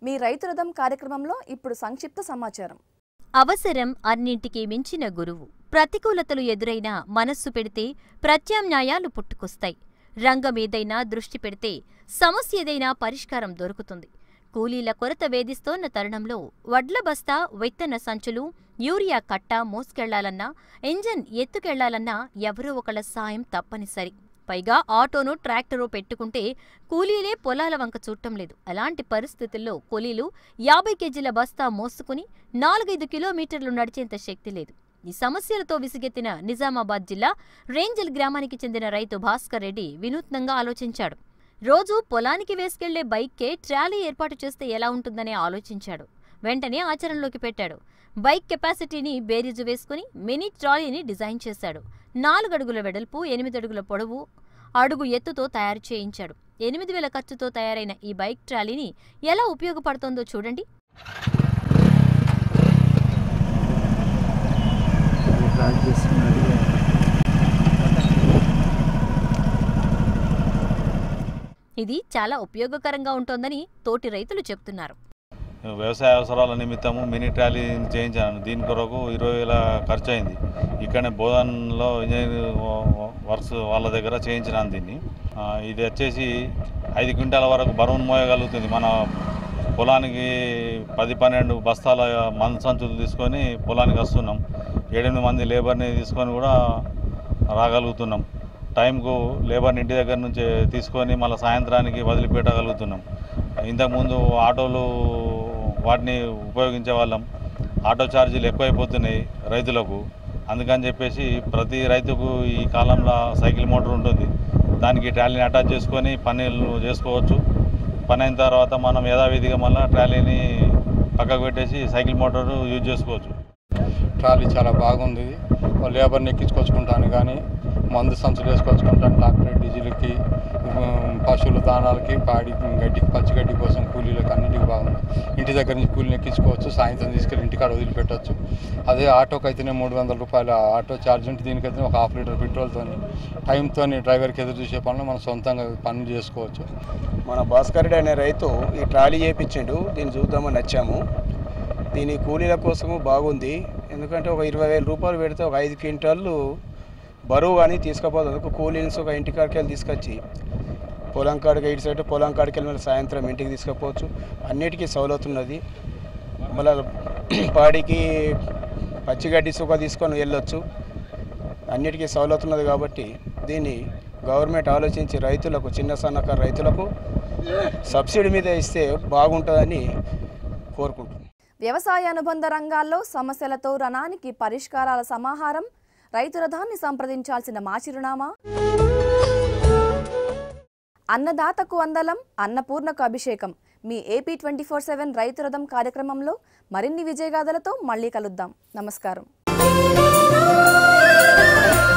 మీ రైతు రథం కార్యక్రమంలో ఇప్పుడు సంక్షిప్త సమాచారం అవసరం అన్నింటికీ మించిన గురువు ప్రతికూలతలు ఎదురైనా మనస్సు పెడితే ప్రత్యామ్నాయాలు పుట్టుకొస్తాయి రంగమేదైనా దృష్టి పెడితే సమస్య ఏదైనా పరిష్కారం దొరుకుతుంది కూలీల కొరత వేధిస్తోన్న తరుణంలో వడ్ల బస్తా విత్తన సంచులు యూరియా కట్ట మోసుకెళ్లాలన్నా ఇంజన్ ఎత్తుకెళ్లాలన్నా ఎవరో ఒకళ్ళ సాయం తప్పనిసరి పైగా ఆటోను ట్రాక్టరు పెట్టుకుంటే కూలీలే పొలాల వంక చూడటం లేదు అలాంటి పరిస్థితుల్లో కూలీలు యాభై కేజీల బస్తా మోసుకుని నాలుగైదు కిలోమీటర్లు నడిచేంత శక్తి లేదు ఈ సమస్యలతో విసిగెత్తిన నిజామాబాద్ జిల్లా రేంజల్ గ్రామానికి చెందిన రైతు భాస్కర్ రెడ్డి వినూత్నంగా ఆలోచించాడు రోజూ పొలానికి వేసుకెళ్లే బైక్కే ట్రాలీ ఏర్పాటు చేస్తే ఎలా ఉంటుందని ఆలోచించాడు వెంటనే ఆచరణలోకి పెట్టాడు బైక్ కెపాసిటీని బేరీజు వేసుకుని మినీ ట్రాలీని డిజైన్ చేశాడు నాలుగడుగుల వెడల్పు ఎనిమిది అడుగుల పొడవు అడుగు ఎత్తుతో తయారు చేయించాడు ఎనిమిది వేల ఖర్చుతో తయారైన ఈ బైక్ ట్రాలీని ఎలా ఉపయోగపడుతోందో చూడండి ఇది చాలా ఉపయోగకరంగా ఉంటోందని తోటి రైతులు చెప్తున్నారు వ్యవసాయ అవసరాల నిమిత్తము మినీ ట్రాలీ చేయించాను దీని కొరకు ఇరవై వేల ఖర్చు అయింది ఇక్కడనే బోధన్లో ఇంజనీర్ వర్క్స్ వాళ్ళ దగ్గర చేయించినాను దీన్ని ఆ, ఇది వచ్చేసి ఐదు క్వింటాల వరకు బరువును మోయగలుగుతుంది మన పొలానికి పది పన్నెండు బస్తాల మందు సంచులు తీసుకొని పొలానికి వస్తున్నాం ఏడెనిమిది మంది లేబర్ని తీసుకొని కూడా రాగలుగుతున్నాం టైంకు లేబర్ని ఇంటి దగ్గర నుంచి తీసుకొని మళ్ళీ సాయంత్రానికి వదిలిపెట్టగలుగుతున్నాం ఇంతకుముందు ఆటోలు వాటిని ఉపయోగించే వాళ్ళం ఆటో ఛార్జీలు ఎక్కువైపోతున్నాయి రైతులకు అందుకని చెప్పేసి ప్రతి రైతుకు ఈ కాలంలో సైకిల్ మోటార్ ఉంటుంది దానికి ట్రాలీని అటాచ్ చేసుకొని పనులు చేసుకోవచ్చు పని అయిన తర్వాత మనం యథావిధిగా మళ్ళీ ట్రాలీని పక్కకు పెట్టేసి సైకిల్ మోటార్ యూజ్ చేసుకోవచ్చు ట్రాలీ చాలా బాగుంది లేబర్ని ఎక్కించుకొచ్చుకుంటాను కానీ మందు సంచులు వేసుకొచ్చుకుంటాను ట్రాక్టర్ డీజిల్కి ఉమ్, పశువుల దానాలకి పాడి గడ్డికి పచ్చి గడ్డి కోసం కూలీలకు అన్నిటికీ బాగుంది ఇంటి దగ్గర నుంచి కూలీని ఎక్కించుకోవచ్చు సాయంత్రం తీసుకెళ్ళి ఇంటికాడ వదిలిపెట్టవచ్చు అదే ఆటోకి అయితేనే మూడు వందల రూపాయల ఆటో ఛార్జ్ ఉంటే దీనికైతే ఒక హాఫ్ లీటర్ పెట్రోల్తో టైంతో డ్రైవర్కి ఎదురు చూసే పనులు మనం సొంతంగా పనులు చేసుకోవచ్చు మన భాస్కర్ రెడ్డి అనే రైతు ఈ ట్రాలీ చేయించిండు దీన్ని చూద్దామని వచ్చాము దీని కూలీల కోసము బాగుంది ఎందుకంటే ఒక ఇరవై వేల రూపాయలు పెడితే ఒక ఐదు క్వింటాళ్ళు బరువు కానీ తీసుకుపోతుంది కూలీన్స్ ఒక ఇంటి కాడికి వెళ్ళి తీసుకొచ్చి పొలం కాడికి ఇటు సైడ్ పొలం కాడికి వెళ్ళి మళ్ళీ సాయంత్రం ఇంటికి తీసుకుపోవచ్చు అన్నిటికీ సౌలత్ ఉన్నది మళ్ళీ పాడికి పచ్చిగడ్డి సుఖ తీసుకొని వెళ్ళొచ్చు అన్నిటికీ సౌలత్ ఉన్నది కాబట్టి దీన్ని గవర్నమెంట్ ఆలోచించి రైతులకు చిన్న సన్నకారు రైతులకు సబ్సిడీ మీద ఇస్తే బాగుంటుందని కోరుకుంటున్నాను వ్యవసాయ అనుబంధ రంగాల్లో సమస్యలతో రణానికి పరిష్కారాల సమాహారం రైతు రథాన్ని సంప్రదించాల్సిన మా చిరునామా అన్నదాతకు వందలం అన్నపూర్ణకు అభిషేకం మీ ఏపీ ట్వంటీ ఫోర్ సెవెన్ రైతు రథం కార్యక్రమంలో మరిన్ని విజయగాథలతో మళ్ళీ కలుద్దాం నమస్కారం